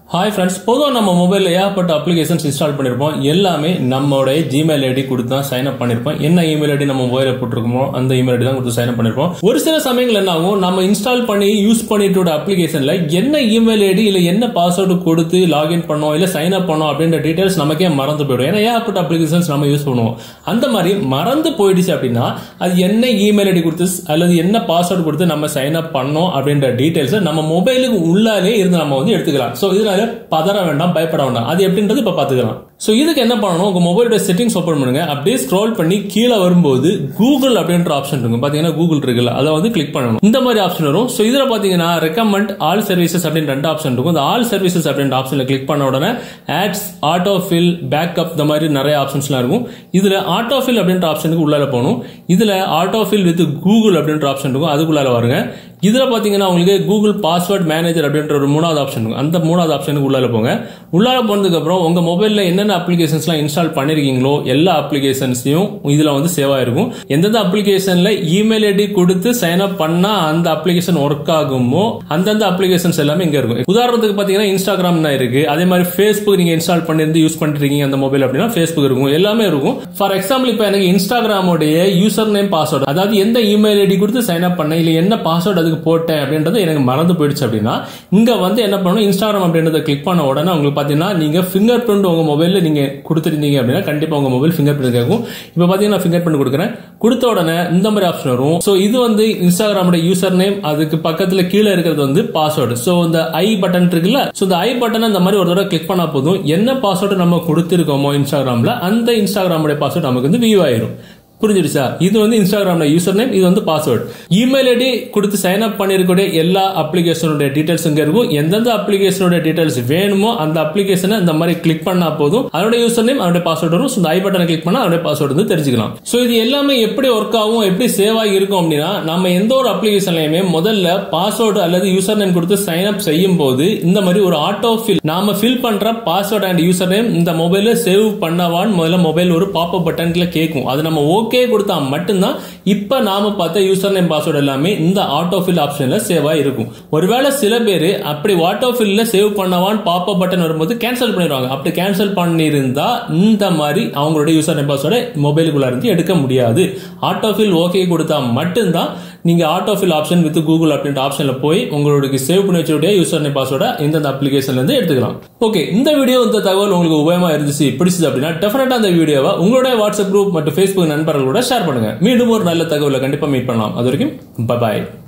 hi friends பொதுவாக நம்ம மொபைலில் ஏகப்பட்ட அப்ளிகேஷன்ஸ் இன்ஸ்டால் பண்ணியிருப்போம் எல்லாமே நம்மளுடைய ஜிமெயில் ஐடி கொடுத்து தான் சைன் அப் பண்ணியிருப்போம் என்ன இமெயில் ஐடி நம்ம மொபைலில் போட்டிருக்கோமோ அந்த இமெயில் ஐடி தான் கொடுத்து சைன் அப் பண்ணியிருப்போம் ஒரு சில சமயங்கள் என்ன ஆகும் நம்ம இன்ஸ்டால் பண்ணி யூஸ் பண்ணிட்டு அப்ளிகேஷனில் என்ன இமெயில் ஐடி இல்லை என்ன பாஸ்வேர்டு கொடுத்து லாகின் பண்ணோம் இல்லை சைன் அப் பண்ணோம் அப்படின்ற டீட்டெயில்ஸ் நமக்கே மறந்து போயிடும் ஏன்னா ஏகப்பட்ட அப்ளிகேஷன்ஸ் நம்ம யூஸ் பண்ணுவோம் அந்த மாதிரி மறந்து போயிடுச்சு அப்படின்னா அது என்ன இமெயில் ஐடி கொடுத்து அல்லது என்ன பாஸ்வேர்டு கொடுத்து நம்ம சைன் அப் பண்ணோம் அப்படின்ற டீட்டெயில்ஸ் நம்ம மொபைலுக்கு உள்ளாலே இருந்து நம்ம வந்து எடுத்துக்கலாம் ஸோ இதனால பதற வேண்டாம் பயப்பட வேண்டாம் அது எப்படின்றது இப்ப பாத்துக்கலாம் ஸோ இதுக்கு என்ன பண்ணணும் உங்க மொபைலோட செட்டிங்ஸ் ஓப்பன் பண்ணுங்க அப்படியே ஸ்க்ரோல் பண்ணி கீழே வரும்போது கூகுள் அப்படின்ற ஆப்ஷன் இருக்கும் பாத்தீங்கன்னா கூகுள் இருக்குல்ல அதை வந்து கிளிக் பண்ணணும் இந்த மாதிரி ஆப்ஷன் வரும் ஸோ இதுல பாத்தீங்கன்னா ரெக்கமெண்ட் ஆல் சர்வீசஸ் அப்படின்னு ரெண்டு ஆப்ஷன் இருக்கும் இந்த ஆல் சர்வீசஸ் அப்படின்ற ஆப்ஷன்ல கிளிக் பண்ண உடனே ஆட்ஸ் ஆட்டோ ஃபில் பேக்கப் இந்த மாதிரி நிறைய ஆப்ஷன்ஸ்லாம் இருக்கும் இதுல ஆட்டோ ஃபில் அப்படின்ற ஆப்ஷனுக்கு உள்ளால போகணும் இதுல ஆட்டோ ஃபில் வித் கூகுள் அப்படின்ற ஆப்ஷன் இருக்கும் அதுக்குள்ளால வருங்க இதுல பாத்தீங்கன்னா உங்களுக்கு கூகுள் பாஸ்வேர்ட் மேனேஜர் அப்படின்ற ஒரு மூணாவது ஆப்ஷன் இருக்கும் அந்த மூணாவது ஆப்ஷனுக்கு உள்ளால போங்க உள்ளால போனதுக்கு அப்புறம் உங்க மொபைல்ல என்னென்ன அப்ளிகேஷன்ஸ்லாம் இன்ஸ்டால் பண்ணிருக்கீங்களோ எல்லா அப்ளிகேஷன்ஸையும் இதுல வந்து சேவ் ஆயிருக்கும் எந்தெந்த அப்ளிகேஷன்ல இமெயில் ஐடி கொடுத்து சைன் அப் பண்ணா அந்த அப்ளிகேஷன் ஒர்க் ஆகுமோ அந்தந்த அப்ளிகேஷன்ஸ் எல்லாமே இங்க இருக்கும் உதாரணத்துக்கு பாத்தீங்கன்னா இன்ஸ்டாகிராம் இருக்கு அதே மாதிரி ஃபேஸ்புக் நீங்க இன்ஸ்டால் பண்ணிருந்து யூஸ் பண்ணிருக்கீங்க அந்த மொபைல் அப்படின்னா ஃபேஸ்புக் இருக்கும் எல்லாமே இருக்கும் ஃபார் எக்ஸாம்பிள் இப்போ எனக்கு இன்ஸ்டாகிராமோடைய யூசர் நேம் பாஸ்வேர்டு அதாவது எந்த இமெயில் ஐடி கொடுத்து சைன் அப் பண்ண இல்ல என்ன பாஸ்வேர்டு அதுக்கு போட்டேன் அப்படின்றது எனக்கு மறந்து போயிடுச்சு அப்படின்னா இங்க வந்து என்ன பண்ணணும் இன்ஸ்டாகிராம் அப்படின்றத கிளிக் பண்ண உடனே உங்களுக்கு பாத்தீங்கன்னா நீங்க ஃபிங்கர் பிரிண்ட் உங்க மொபைல்ல நீங்க கொடுத்துருந்தீங்க அப்படின்னா கண்டிப்பா உங்க மொபைல் ஃபிங்கர் பிரிண்ட் கேட்கும் இப்போ பாத்தீங்கன்னா ஃபிங்கர் பிரிண்ட் கொடுக்குறேன் கொடுத்த உடனே இந்த மாதிரி ஆப்ஷன் வரும் ஸோ இது வந்து இன்ஸ்டாகிராமோட யூசர் நேம் அதுக்கு பக்கத்துல கீழே இருக்கிறது வந்து பாஸ்வேர்டு ஸோ இந்த ஐ பட்டன் இருக்குல்ல ஸோ இந்த ஐ பட்டன் இந்த மாதிரி ஒரு தடவை கிளிக் பண்ணா போதும் என்ன பாஸ்வேர்டு நம்ம கொடுத்திருக்கோமோ இன்ஸ்டாகிராம்ல அந்த இன்ஸ்டாகிராமோட பாஸ்வேர்டு நமக்கு வந்து வியூ ஆயிரும் புரிஞ்சிடுச்சா இது வந்து இன்ஸ்டாகிராம்ல யூசர் நேம் இது வந்து பாஸ்வேர்ட் இமெயில் ஐடி கொடுத்து சைன் அப் பண்ணிருக்கக்கூடிய எல்லா அப்ளிகேஷனோட டீடைல்ஸ் இங்க இருக்கும் எந்தெந்த அப்ளிகேஷனோட டீடைல்ஸ் வேணுமோ அந்த அப்ளிகேஷனை இந்த மாதிரி கிளிக் பண்ணா போதும் அதோட யூசர் நேம் அதோட பாஸ்வேர்ட் வரும் இந்த ஐ பட்டனை கிளிக் பண்ணா அதோட பாஸ்வேர்டு வந்து தெரிஞ்சுக்கலாம் சோ இது எல்லாமே எப்படி ஒர்க் ஆகும் எப்படி சேவ் ஆகி இருக்கும் அப்படின்னா நம்ம எந்த ஒரு அப்ளிகேஷன்லயுமே முதல்ல பாஸ்வேர்டு அல்லது யூசர் நேம் கொடுத்து சைன் அப் செய்யும் போது இந்த மாதிரி ஒரு ஆட்டோ ஃபில் நாம ஃபில் பண்ற பாஸ்வேர்ட் அண்ட் யூசர் நேம் இந்த மொபைல சேவ் பண்ணவான்னு முதல்ல மொபைல் ஒரு பாப்பப் பட்டன்ல கேட்கும் அது நம்ம ஓகே ஓகே கொடுத்தா மட்டும்தான் இப்ப நாம பார்த்த யூசர் நேம் பாஸ்வேர்டு எல்லாமே இந்த ஆட்டோ ஃபில் ஆப்ஷன்ல சேவ் இருக்கும் ஒருவேளை சில பேர் அப்படி ஆட்டோ ஃபில்ல சேவ் பண்ணவான்னு பாப்ப பட்டன் வரும்போது கேன்சல் பண்ணிடுவாங்க அப்படி கேன்சல் பண்ணியிருந்தா இந்த மாதிரி அவங்களோட யூசர் நேம் பாஸ்வேர்டை மொபைலுக்குள்ள இருந்து எடுக்க முடியாது ஆட்டோ ஃபில் ஓகே கொடுத்தா மட்டும்தான் நீங்க auto fill option with Google அப்படின்ற ஆப்ஷன்ல போய் உங்களுக்கு சேவ் பண்ணி வச்சுடைய யூசர் நேம் பாஸ்வேர்டை இந்தந்த அப்ளிகேஷன்ல இருந்து எடுத்துக்கலாம் ஓகே இந்த வீடியோ இந்த தகவல் உங்களுக்கு உபயமா இருந்துச்சு பிடிச்சது அப்படின்னா டெஃபினட்டா அந்த வீடியோவை உங்களுடைய வாட்ஸ்அப் குரூப் மற்றும் ஃபேஸ்புக் நண்பர்களோட ஷேர் பண்ணுங்க மீண்டும் ஒரு நல்ல தகவலை கண்டிப்பா மீட் பண்ணலாம் அது வரைக்கும் பாய்